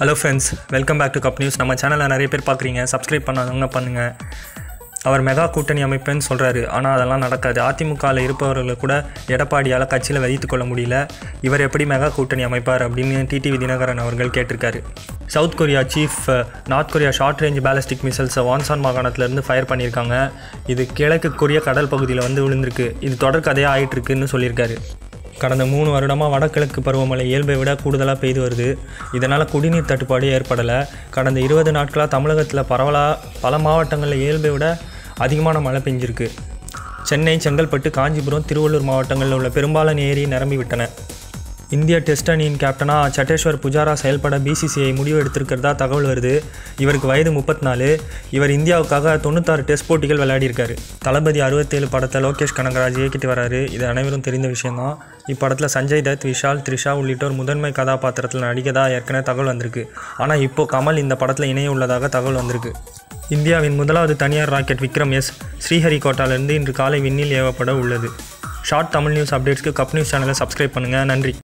hello friends welcome back to Cup News நம்ம சேனலில் நிறைய பேர் பார்க்குறீங்க சப்ஸ்கிரைப் பண்ணாதவங்க பண்ணுங்கள் அவர் மெகா கூட்டணி அமைப்பேன்னு சொல்கிறாரு ஆனால் அதெல்லாம் நடக்காது அதிமுகவில் இருப்பவர்களை கூட எடப்பாடியால் கட்சியில் வைத்துக் கொள்ள முடியல இவர் எப்படி மெகா கூட்டணி அமைப்பார் அப்படின்னு டிடிவி தினகரன் அவர்கள் கேட்டிருக்காரு south Korea chief north Korea short range ballistic மிசைல்ஸை வான்சான் மாகாணத்திலேருந்து ஃபயர் பண்ணியிருக்காங்க இது கிழக்கு கொரிய கடல் பகுதியில் வந்து விழுந்திருக்கு இது தொடர் கதையாக ஆயிட்டு இருக்குன்னு சொல்லியிருக்காரு கடந்த மூணு வருடமாக வடகிழக்கு பருவமழை இயல்பை விட கூடுதலாக பெய்து வருது இதனால் குடிநீர் தட்டுப்பாடு ஏற்படலை கடந்த இருபது நாட்களாக தமிழகத்தில் பரவலாக பல மாவட்டங்களில் இயல்பை விட அதிகமான மழை பெஞ்சிருக்கு சென்னை செங்கல்பட்டு காஞ்சிபுரம் திருவள்ளூர் மாவட்டங்களில் உள்ள பெரும்பாலான ஏரி நிரம்பி விட்டன இந்திய டெஸ்ட் அணியின் கேப்டனாக சட்டேஸ்வர் புஜாரா செயல்பட பிசிசிஐ முடிவு எடுத்திருக்கிறதா தகவல் வருது இவருக்கு வயது முப்பத்தி நாலு இவர் இந்தியாவுக்காக தொண்ணூத்தாறு டெஸ்ட் போட்டிகள் விளையாடியிருக்காரு தளபதி அறுபத்தேழு படத்தை லோகேஷ் கனகராஜ் இயக்கிட்டு வராரு இது அனைவரும் தெரிந்த விஷயம்தான் இப்படத்தில் சஞ்சய் தத் விஷால் த்ரிஷா உள்ளிட்டோர் முதன்மை கதாபாத்திரத்தில் நடிகதா ஏற்கனவே தகவல் வந்திருக்கு ஆனால் இப்போ கமல் இந்த படத்தில் இணைய உள்ளதாக தகவல் வந்திருக்கு இந்தியாவின் முதலாவது தனியார் ராக்கெட் விக்ரம் எஸ் ஸ்ரீஹரிகோட்டாவிலிருந்து இன்று காலை விண்ணில் ஏவப்பட உள்ளது ஷார்ட் தமிழ் நியூஸ் அப்டேட்ஸ்க்கு கப் நியூஸ் சேனலை சப்ஸ்கிரைப் பண்ணுங்கள் நன்றி